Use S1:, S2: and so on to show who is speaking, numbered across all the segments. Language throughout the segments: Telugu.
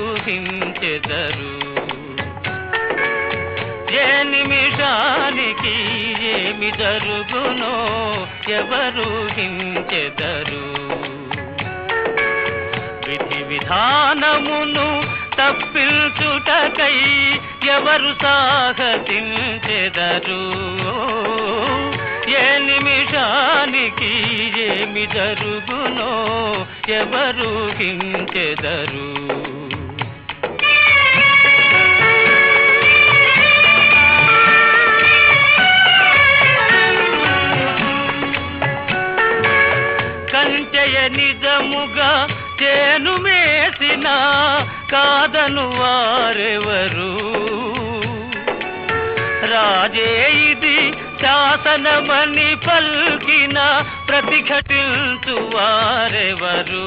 S1: హించెదరు ఏ నిమిషానికి ఏమి జరుగునో ఎవరు హించెదరు విధి విధానమును తప్పించుటకై ఎవరు సాహసించెదరు ఏ నిమిషానికి ఏమి జరుగునో ఎవరు హించెదరు కంచెయ నిజముగా చేను మేసిన కాదను వారెవరు రాజే ఇది శాసనమని పల్కిన ప్రతిఘటించు వారెవరు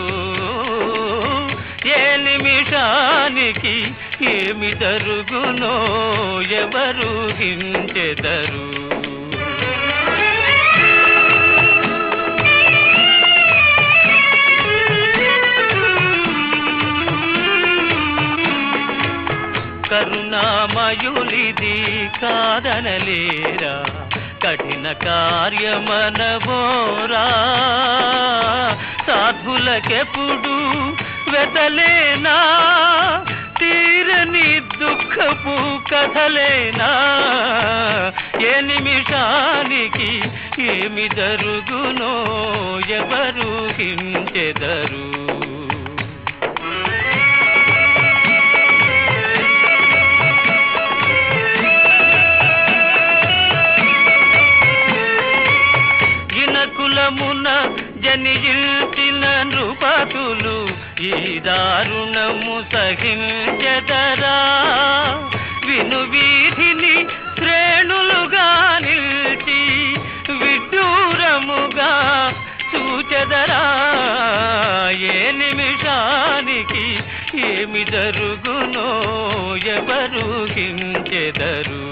S1: ఏ నిమిషానికి ఏమి జరుగునో ఎవరు హించెదరు కరుణామయులిది కాదనలేరా కఠిన కార్యమనబోరా సాధులకెప్పుడు వెతలేనా తీరని దుఃఖపు కథలేనా ఏ నిమిషానికి ఏమి జరుగునో ఎవరు హించెదరు గినకులమున జనియించిన నృపతులు ఈ దారుణము సహించెదరా విను వీధిని శ్రేణులుగా నిలిచి విడ్డూరముగా చూచెదరా ఏ నిమిషానికి ఏమి జరుగునో ఎవరు హించెదరు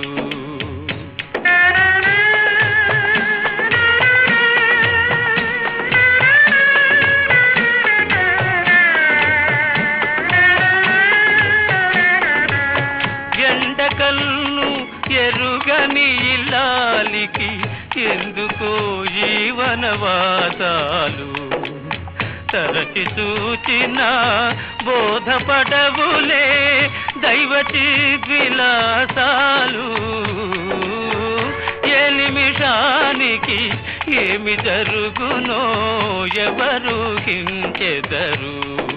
S1: ఎండకల్ను ఎరుగని ఇల్లాలికి ఎందుకో ఈ వనవాసాలు తరచి చూచిన బోధపడవులే దైవచి విలాసాలు ఏ నిమిషానికి ఏమి జరుగునో ఎవరు హించెదరు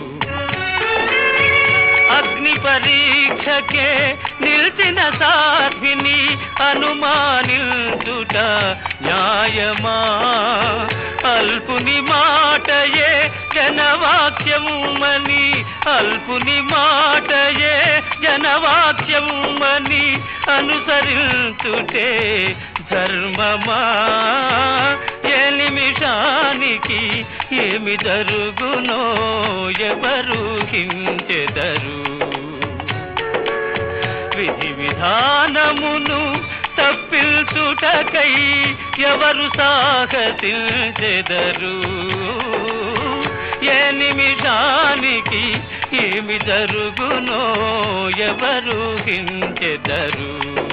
S1: అగ్ని పరీక్షకే నిలిచిన సాధ్విని అనుమానించుట న్యాయమా అల్పుని మాటయే జనవాక్యముమని అల్పుని మాటయే జనవాక్యముమని అనుసరించుటే ధర్మమా ఏ నిమిషానికి ఏమి జరుగునో ఎవరు హించెదరు విధి విధానమును తప్పించుటకై ఎవరు సాహసించెదరు ఏ నిమిషానికి ఏమి జరుగునో ఎవరు హించెదరు